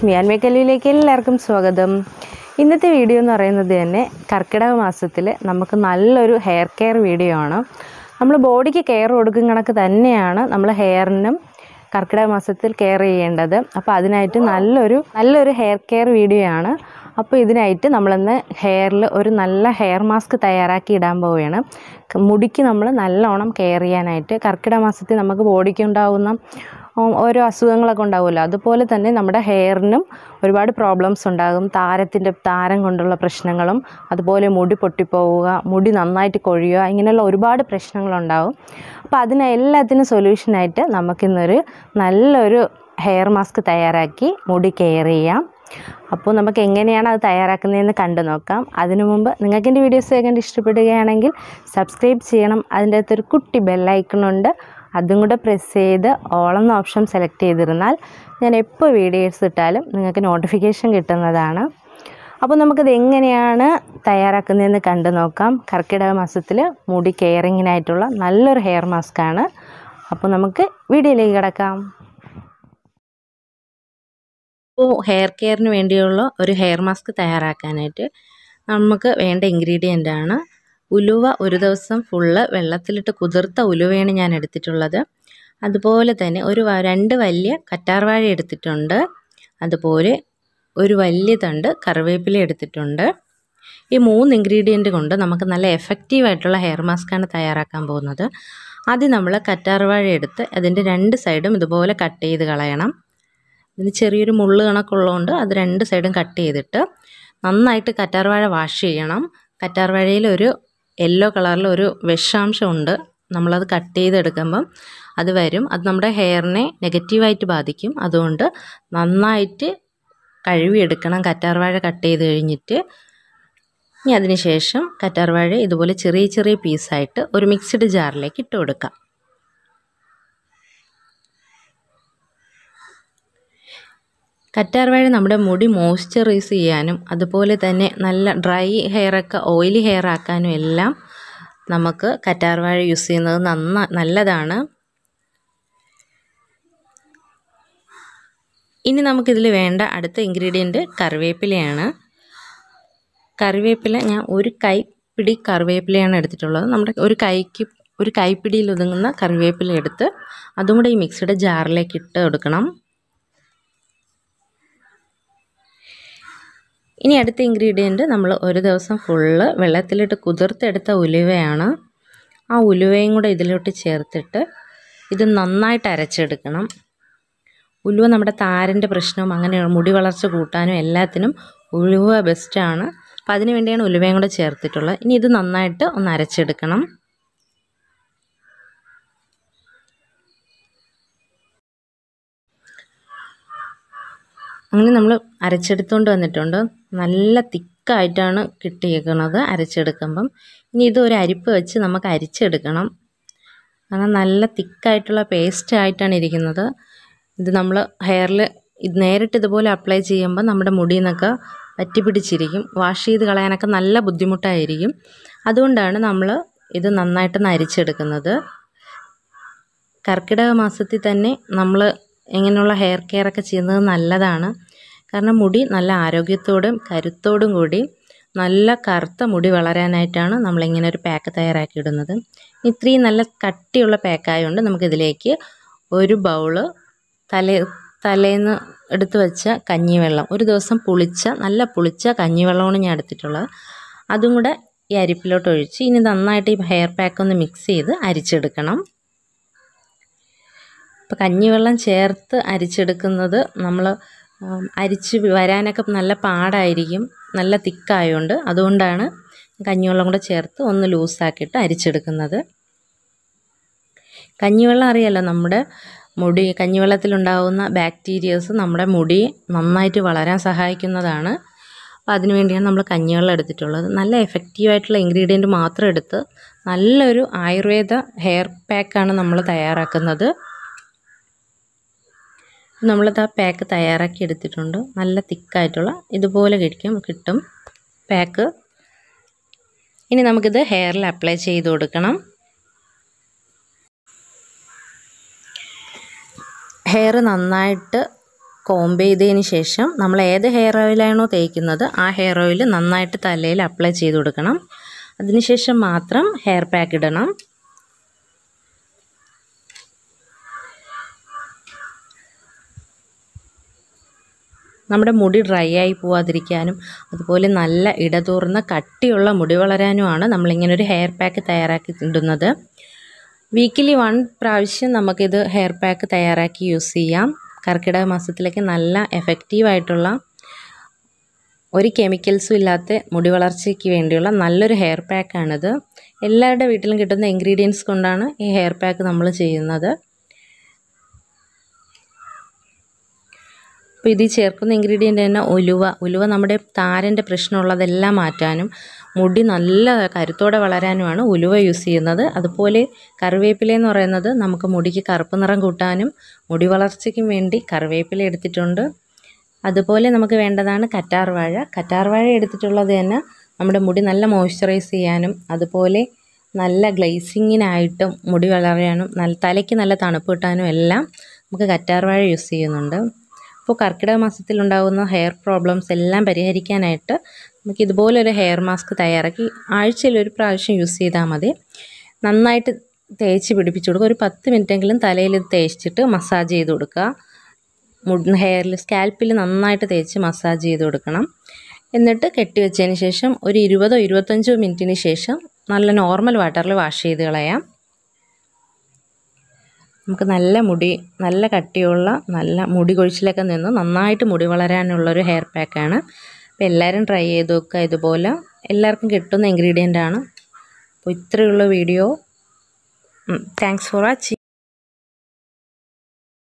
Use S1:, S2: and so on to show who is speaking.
S1: രശ്മി അന്മക്കല്ലിയിലേക്ക് എല്ലാവർക്കും സ്വാഗതം ഇന്നത്തെ വീഡിയോ എന്ന് പറയുന്നത് തന്നെ കർക്കിടക മാസത്തിൽ നമുക്ക് നല്ലൊരു ഹെയർ കെയർ വീഡിയോ ആണ് നമ്മൾ ബോഡിക്ക് കെയർ കൊടുക്കും കണക്ക് തന്നെയാണ് നമ്മൾ ഹെയറിനും കർക്കിടക മാസത്തിൽ കെയർ ചെയ്യേണ്ടത് അപ്പോൾ അതിനായിട്ട് നല്ലൊരു നല്ലൊരു ഹെയർ കെയർ വീഡിയോ ആണ് അപ്പോൾ ഇതിനായിട്ട് നമ്മളിന്ന് ഹെയറിൽ ഒരു നല്ല ഹെയർ മാസ്ക് തയ്യാറാക്കി ഇടാൻ പോവുകയാണ് ക- മുടിക്ക് നമ്മൾ നല്ലോണം കെയർ ചെയ്യാനായിട്ട് കർക്കിടക മാസത്തിൽ നമുക്ക് ബോഡിക്ക് ഉണ്ടാകുന്ന ഉം, ഓരോ അസുഖങ്ങളൊക്കെ ഉണ്ടാവുമല്ലോ അതുപോലെ തന്നെ നമ്മുടെ ഹെയറിനും ഒരുപാട് പ്രോബ്ലംസ് ഉണ്ടാകും താരത്തിൻ്റെ താരം കൊണ്ടുള്ള പ്രശ്നങ്ങളും അതുപോലെ മുടി പൊട്ടിപ്പോവുക മുടി നന്നായിട്ട് കൊഴിയുക ഇങ്ങനെയുള്ള ഒരുപാട് പ്രശ്നങ്ങളുണ്ടാവും അപ്പോൾ അതിന് എല്ലാത്തിനും സൊല്യൂഷനായിട്ട് നമുക്കിന്നൊരു നല്ലൊരു ഹെയർ മാസ്ക് തയ്യാറാക്കി മുടി കെയർ ചെയ്യാം അപ്പോൾ നമുക്ക് എങ്ങനെയാണ് അത് തയ്യാറാക്കുന്നതെന്ന് കണ്ടു നോക്കാം അതിനു മുമ്പ് നിങ്ങൾക്ക് എൻ്റെ വീഡിയോസ് കണ്ട് ഇഷ്ടപ്പെടുകയാണെങ്കിൽ സബ്സ്ക്രൈബ് ചെയ്യണം അതിൻ്റെ അകത്തൊരു കുട്ടി ബെല്ലൈക്കണുണ്ട് അതും കൂടെ പ്രസ് ചെയ്ത് ഓളെന്ന ഓപ്ഷൻ സെലക്ട് ചെയ്തിരുന്നാൽ ഞാൻ എപ്പോൾ വീഡിയോസ് ഇട്ടാലും നിങ്ങൾക്ക് നോട്ടിഫിക്കേഷൻ കിട്ടുന്നതാണ് അപ്പോൾ നമുക്കിത് എങ്ങനെയാണ് തയ്യാറാക്കുന്നതെന്ന് കണ്ടു നോക്കാം കർക്കിടക മാസത്തിൽ മുടി കെയറിങ്ങിനായിട്ടുള്ള നല്ലൊരു ഹെയർ മാസ്കാണ് അപ്പോൾ നമുക്ക് വീഡിയോയിലേക്ക് കിടക്കാം അപ്പോൾ ഹെയർ കെയറിന് വേണ്ടിയുള്ള ഒരു ഹെയർ മാസ്ക് തയ്യാറാക്കാനായിട്ട് നമുക്ക് വേണ്ട ഇൻഗ്രീഡിയൻ്റ് ആണ് ഉലുവ ഒരു ദിവസം ഫുള്ള് വെള്ളത്തിലിട്ട് കുതിർത്ത ഉലുവയാണ് ഞാൻ എടുത്തിട്ടുള്ളത് അതുപോലെ തന്നെ ഒരു വ- രണ്ട് വലിയ കറ്റാർവാഴ എടുത്തിട്ടുണ്ട് അതുപോലെ ഒരു വലിയ തണ്ട് കറിവേപ്പില എടുത്തിട്ടുണ്ട് ഈ മൂന്ന് ഇൻഗ്രീഡിയൻറ്റ് കൊണ്ട് നമുക്ക് നല്ല എഫക്റ്റീവായിട്ടുള്ള ഹെയർ മാസ്കാണ് തയ്യാറാക്കാൻ പോകുന്നത് ആദ്യം നമ്മൾ കറ്റാർവാഴ എടുത്ത് അതിൻ്റെ രണ്ട് സൈഡും ഇതുപോലെ കട്ട് ചെയ്ത് കളയണം ഇതിന് ചെറിയൊരു മുള്ള് കണക്കുള്ളതുകൊണ്ട് അത് രണ്ട് സൈഡും കട്ട് ചെയ്തിട്ട് നന്നായിട്ട് കറ്റാർവാഴ വാഷ് ചെയ്യണം കറ്റാർവാഴയിൽ ഒരു യെല്ലോ കളറിൽ ഒരു വിഷാംശമുണ്ട് നമ്മളത് കട്ട് ചെയ്തെടുക്കുമ്പം അത് വരും അത് നമ്മുടെ ഹെയറിനെ നെഗറ്റീവായിട്ട് ബാധിക്കും അതുകൊണ്ട് നന്നായിട്ട് കഴുകിയെടുക്കണം കറ്റാർവാഴ കട്ട് ചെയ്ത് കഴിഞ്ഞിട്ട് ഇനി അതിന് ശേഷം കറ്റാർവാഴ ഇതുപോലെ ചെറിയ ചെറിയ പീസായിട്ട് ഒരു മിക്സ്ഡ് ജാറിലേക്ക് ഇട്ട് കൊടുക്കാം കറ്റാർവാഴ നമ്മുടെ മുടി മോയ്സ്ചറൈസ് ചെയ്യാനും അതുപോലെ തന്നെ നല്ല ഡ്രൈ ഹെയറൊക്കെ ഓയിലി ഹെയർ ആക്കാനും എല്ലാം നമുക്ക് കറ്റാർവാഴ യൂസ് ചെയ്യുന്നത് നന്ന നല്ലതാണ് ഇനി നമുക്കിതിൽ വേണ്ട അടുത്ത ഇൻഗ്രീഡിയൻറ്റ് കറിവേപ്പിലയാണ് കറിവേപ്പില ഞാൻ ഒരു കൈപ്പിടി കറിവേപ്പിലയാണ് എടുത്തിട്ടുള്ളത് നമ്മുടെ ഒരു കൈക്ക് ഒരു കൈപ്പിടിയിൽ ഒതുങ്ങുന്ന കറിവേപ്പില എടുത്ത് അതും കൂടെ ഈ മിക്സിയുടെ ജാറിലേക്ക് ഇട്ട് കൊടുക്കണം ഇനി അടുത്ത ഇൻഗ്രീഡിയൻറ്റ് നമ്മൾ ഒരു ദിവസം ഫുള്ള് വെള്ളത്തിലിട്ട് കുതിർത്തെടുത്ത ഉലുവയാണ് ആ ഉലുവയും കൂടെ ഇതിലോട്ട് ചേർത്തിട്ട് ഇത് നന്നായിട്ട് അരച്ചെടുക്കണം ഉലുവ നമ്മുടെ താരൻ്റെ പ്രശ്നവും അങ്ങനെ മുടി വളർച്ച കൂട്ടാനും എല്ലാത്തിനും ഉലുവ ബെസ്റ്റാണ് അപ്പം അതിന് വേണ്ടിയാണ് ഉലുവയും കൂടെ ചേർത്തിട്ടുള്ളത് ഇനി ഇത് നന്നായിട്ട് ഒന്ന് അരച്ചെടുക്കണം അങ്ങനെ നമ്മൾ അരച്ചെടുത്തുകൊണ്ട് വന്നിട്ടുണ്ട് നല്ല തിക്കായിട്ടാണ് കിട്ടിയേക്കുന്നത് അരച്ചെടുക്കുമ്പം ഇനി ഇത് ഒരു അരിപ്പ് വെച്ച് നമുക്ക് അരിച്ചെടുക്കണം കാരണം നല്ല തിക്കായിട്ടുള്ള പേസ്റ്റ് ആയിട്ടാണ് ഇരിക്കുന്നത് ഇത് നമ്മൾ ഹെയറിൽ ഇത് നേരിട്ട് ഇതുപോലെ അപ്ലൈ ചെയ്യുമ്പോൾ നമ്മുടെ മുടിയിൽ നിന്നൊക്കെ പറ്റി പിടിച്ചിരിക്കും വാഷ് ചെയ്ത് കളയാനൊക്കെ നല്ല ബുദ്ധിമുട്ടായിരിക്കും അതുകൊണ്ടാണ് നമ്മൾ ഇത് നന്നായിട്ടൊന്ന് അരിച്ചെടുക്കുന്നത് കർക്കിടക മാസത്തിൽ തന്നെ നമ്മൾ ഇങ്ങനെയുള്ള ഹെയർ കെയർ ഒക്കെ ചെയ്യുന്നത് നല്ലതാണ് കാരണം മുടി നല്ല ആരോഗ്യത്തോടും കരുത്തോടും കൂടി നല്ല കറുത്ത മുടി വളരാനായിട്ടാണ് നമ്മളിങ്ങനെ ഒരു പാക്ക് തയ്യാറാക്കി ഇടുന്നത് ഇത്രയും നല്ല കട്ടിയുള്ള പാക്കായതുകൊണ്ട് നമുക്കിതിലേക്ക് ഒരു ബൗള് തലേ തലേന്ന് എടുത്ത് വെച്ച കഞ്ഞിവെള്ളം ഒരു ദിവസം പുളിച്ച നല്ല പുളിച്ച കഞ്ഞിവെള്ളമാണ് ഞാൻ എടുത്തിട്ടുള്ളത് അതും കൂടെ ഈ അരിപ്പിലോട്ട് ഒഴിച്ച് ഇനി നന്നായിട്ട് ഈ ഹെയർ പാക്ക് ഒന്ന് മിക്സ് ചെയ്ത് അരിച്ചെടുക്കണം ഇപ്പോൾ കഞ്ഞിവെള്ളം ചേർത്ത് അരിച്ചെടുക്കുന്നത് നമ്മൾ അരിച്ച് വരാനൊക്കെ നല്ല പാടായിരിക്കും നല്ല തിക്കായതുകൊണ്ട് അതുകൊണ്ടാണ് കഞ്ഞിവെള്ളം കൂടെ ചേർത്ത് ഒന്ന് ലൂസാക്കിയിട്ട് അരിച്ചെടുക്കുന്നത് കഞ്ഞിവെള്ളം അറിയാലോ നമ്മുടെ മുടി കഞ്ഞിവെള്ളത്തിലുണ്ടാകുന്ന ബാക്ടീരിയസ് നമ്മുടെ മുടി നന്നായിട്ട് വളരാൻ സഹായിക്കുന്നതാണ് അപ്പോൾ അതിന് വേണ്ടിയാണ് നമ്മൾ കഞ്ഞിവെള്ളം എടുത്തിട്ടുള്ളത് നല്ല എഫക്റ്റീവായിട്ടുള്ള ഇൻഗ്രീഡിയൻറ്റ് മാത്രം എടുത്ത് നല്ലൊരു ആയുർവേദ ഹെയർ പാക്കാണ് നമ്മൾ തയ്യാറാക്കുന്നത് നമ്മളത് ആ പാക്ക് തയ്യാറാക്കി എടുത്തിട്ടുണ്ട് നല്ല തിക്കായിട്ടുള്ള ഇതുപോലെ കിട്ടും കിട്ടും പാക്ക് ഇനി നമുക്കിത് ഹെയറിൽ അപ്ലൈ ചെയ്ത് കൊടുക്കണം ഹെയർ നന്നായിട്ട് കോംബ് ചെയ്തതിന് ശേഷം നമ്മൾ ഏത് ഹെയർ ഓയിലാണോ തേക്കുന്നത് ആ ഹെയർ ഓയിൽ നന്നായിട്ട് തലയിൽ അപ്ലൈ ചെയ്ത് കൊടുക്കണം അതിനുശേഷം മാത്രം ഹെയർ പാക്ക് ഇടണം നമ്മുടെ മുടി ഡ്രൈ ആയി പോവാതിരിക്കാനും അതുപോലെ നല്ല ഇടതൂർന്ന കട്ടിയുള്ള മുടി വളരാനുമാണ് നമ്മളിങ്ങനെ ഒരു ഹെയർ പാക്ക് തയ്യാറാക്കി ഇടുന്നത് വീക്കിലി വൺ പ്രാവശ്യം നമുക്കിത് ഹെയർ പാക്ക് തയ്യാറാക്കി യൂസ് ചെയ്യാം കർക്കിടക മാസത്തിലേക്ക് നല്ല എഫക്റ്റീവായിട്ടുള്ള ഒരു കെമിക്കൽസും ഇല്ലാത്ത മുടി വളർച്ചയ്ക്ക് വേണ്ടിയുള്ള നല്ലൊരു ഹെയർ പാക്കാണിത് എല്ലാവരുടെ വീട്ടിലും കിട്ടുന്ന ഇൻഗ്രീഡിയൻസ് കൊണ്ടാണ് ഈ ഹെയർ പാക്ക് നമ്മൾ ചെയ്യുന്നത് അപ്പോൾ ഇതിൽ ചേർക്കുന്ന ഇൻഗ്രീഡിയൻ്റ് തന്നെ ഉലുവ ഉലുവ നമ്മുടെ താരൻ്റെ പ്രശ്നമുള്ളതെല്ലാം മാറ്റാനും മുടി നല്ല കരുത്തോടെ വളരാനുമാണ് ഉലുവ യൂസ് ചെയ്യുന്നത് അതുപോലെ കറിവേപ്പില എന്ന് പറയുന്നത് നമുക്ക് മുടിക്ക് കറുപ്പ് നിറം കൂട്ടാനും മുടി വളർച്ചയ്ക്കും വേണ്ടി കറിവേപ്പില എടുത്തിട്ടുണ്ട് അതുപോലെ നമുക്ക് വേണ്ടതാണ് കറ്റാർവാഴ കറ്റാർവാഴ എടുത്തിട്ടുള്ളത് തന്നെ നമ്മുടെ മുടി നല്ല മോയ്സ്ചറൈസ് ചെയ്യാനും അതുപോലെ നല്ല ഗ്ലേസിങ്ങിനായിട്ടും മുടി വളരാനും നല്ല തലയ്ക്ക് നല്ല തണുപ്പ് കിട്ടാനും എല്ലാം നമുക്ക് കറ്റാർവാഴ യൂസ് ചെയ്യുന്നുണ്ട് അപ്പോൾ കർക്കിടക മാസത്തിലുണ്ടാകുന്ന ഹെയർ പ്രോബ്ലംസ് എല്ലാം പരിഹരിക്കാനായിട്ട് നമുക്ക് ഇതുപോലൊരു ഹെയർ മാസ്ക് തയ്യാറാക്കി ആഴ്ചയിൽ ഒരു പ്രാവശ്യം യൂസ് ചെയ്താൽ മതി നന്നായിട്ട് തേച്ച് പിടിപ്പിച്ച് കൊടുക്കുക ഒരു പത്ത് മിനിറ്റെങ്കിലും തലയിൽ ഇത് തേച്ചിട്ട് മസാജ് ചെയ്ത് കൊടുക്കുക മുടി ഹെയറിൽ സ്കാൽപ്പിൽ നന്നായിട്ട് തേച്ച് മസാജ് ചെയ്ത് കൊടുക്കണം എന്നിട്ട് കെട്ടി വെച്ചതിന് ശേഷം ഒരു ഇരുപതോ ഇരുപത്തഞ്ചോ മിനിറ്റിന് ശേഷം നല്ല നോർമൽ വാട്ടറിൽ വാഷ് ചെയ്ത് കളയാം നമുക്ക് നല്ല മുടി നല്ല കട്ടിയുള്ള നല്ല മുടി കൊഴിച്ചിലൊക്കെ നിന്ന് നന്നായിട്ട് മുടി വളരാനുള്ളൊരു ഹെയർ പാക്കാണ് അപ്പോൾ എല്ലാവരും ട്രൈ ചെയ്ത് നോക്കുക ഇതുപോലെ എല്ലാവർക്കും കിട്ടുന്ന ഇൻഗ്രീഡിയൻ്റ് ആണ് അപ്പോൾ ഇത്രയുള്ള വീഡിയോ താങ്ക്സ് ഫോർ വാച്ചിങ്